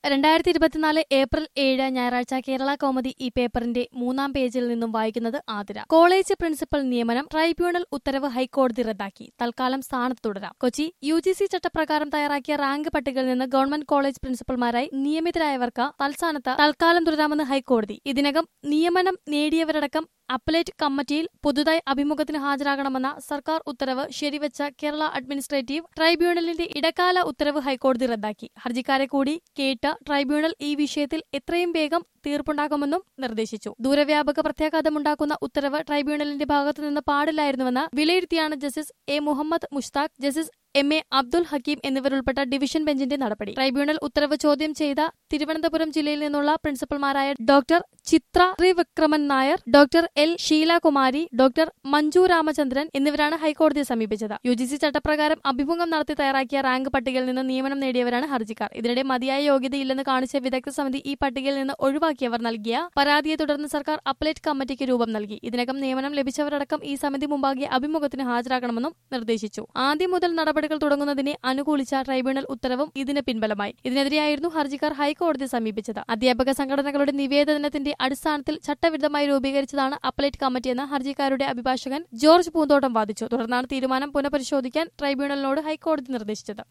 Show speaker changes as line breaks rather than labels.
രണ്ടായിരത്തി ഇരുപത്തിനാല് ഏപ്രിൽ ഏഴ് ഞായറാഴ്ച കേരള കൗമുദി ഈ പേപ്പറിന്റെ മൂന്നാം പേജിൽ നിന്നും വായിക്കുന്നത് ആതിര കോളേജ് പ്രിൻസിപ്പൽ നിയമനം ട്രൈബ്യൂണൽ ഉത്തരവ് ഹൈക്കോടതി റദ്ദാക്കി തൽക്കാലം സ്ഥാനത്ത് തുടരാം കൊച്ചി യു ജി സി ചട്ടപ്രകാരം തയ്യാറാക്കിയ റാങ്ക് പട്ടികയിൽ നിന്ന് ഗവൺമെന്റ് കോളേജ് പ്രിൻസിപ്പൽമാരായി നിയമിതരായവർക്ക് തൽസ്ഥാനത്ത് തൽക്കാലം തുടരാമെന്ന് ഹൈക്കോടതി ഇതിനകം നിയമനം നേടിയവരടക്കം അപ്പലേറ്റ് കമ്മിറ്റിയിൽ പുതുതായി അഭിമുഖത്തിന് ഹാജരാകണമെന്ന സർക്കാർ ഉത്തരവ് ശരിവെച്ച കേരള അഡ്മിനിസ്ട്രേറ്റീവ് ട്രൈബ്യൂണലിന്റെ ഇടക്കാല ഉത്തരവ് ഹൈക്കോടതി റദ്ദാക്കി ഹർജിക്കാരെ കൂടി കേട്ട് ട്രൈബ്യൂണൽ ഈ വിഷയത്തിൽ എത്രയും വേഗം തീർപ്പുണ്ടാകുമെന്നും നിർദ്ദേശിച്ചു ദൂരവ്യാപക പ്രത്യാഘാതമുണ്ടാക്കുന്ന ഉത്തരവ് ട്രൈബ്യൂണലിന്റെ ഭാഗത്തുനിന്ന് പാടില്ലായിരുന്നുവെന്ന് വിലയിരുത്തിയാണ് justice A Muhammad Mushtaq justice M A Abdul Hakeem എന്നിവരുൾപ്പെട്ട ഡിവിഷൻ ബെഞ്ചിന്റെ നടപടി ട്രൈബ്യൂണൽ ഉത്തരവ് ചോദ്യം ചെയ്ത തിരുവനന്തപുരം ജില്ലയിൽ നിന്നുള്ള പ്രിൻസിപ്പൽമാരായ doctor Chithra Thrivikraman Nair doctor L Sheelakumari doctor Manju Ramachandran എന്നിവരാണ് ഹൈക്കോടതിയെ സമീപിച്ചത് യു ജി സി ചട്ടപ്രകാരം അഭിമുഖം നടത്തി തയ്യാറാക്കിയ റാങ്ക് പട്ടികയിൽ നിന്ന് നിയമനം നേടിയവരാണ് ഹർജിക്കാർ ഇതിനിടെ മതിയായ യോഗ്യതയില്ലെന്ന് കാണിച്ച വിദഗ്ധ സമിതി ഈ പട്ടികയിൽ നിന്ന് ഒഴിവാക്കിയവർ നൽകിയ പരാതിയെ തുടർന്ന് സർക്കാർ അപ്പലേറ്റ് കമ്മിറ്റിക്ക് രൂപം നൽകി ഇതിനകം നിയമനം ലഭിച്ചവരടക്കം ഈ സമിതി മുമ്പാകെ അഭിമുഖത്തിന് ഹാജരാകണമെന്നും നിർദ്ദേശിച്ചു ആദ്യം മുതൽ നടപടികൾ തുടങ്ങുന്നതിനെ അനുകൂലിച്ച ട്രൈബ്യൂണൽ ഉത്തരവും ഇതിന് പിൻബലമായി ഇതിനെതിരെയായിരുന്നു ഹർജിക്കാർ ഹൈക്കോടതിയെ സമീപിച്ചത് അധ്യാപക സംഘടനകളുടെ നിവേദനത്തിന്റെ അടിസ്ഥാനത്തിൽ ചട്ടവിരുദ്ധമായി രൂപീകരിച്ചതാണ് അപ്പലേറ്റ് കമ്മിറ്റിയെന്ന് ഹർജിക്കാരുടെ അഭിഭാഷകൻ ജോർജ് പൂന്തോട്ടം വാദിച്ചു തുടർന്നാണ് തീരുമാനം പുനഃപരിശോധിക്കാൻ ട്രൈബ്യൂണലിനോട് ഹൈക്കോടതി നിർദ്ദേശിച്ചത്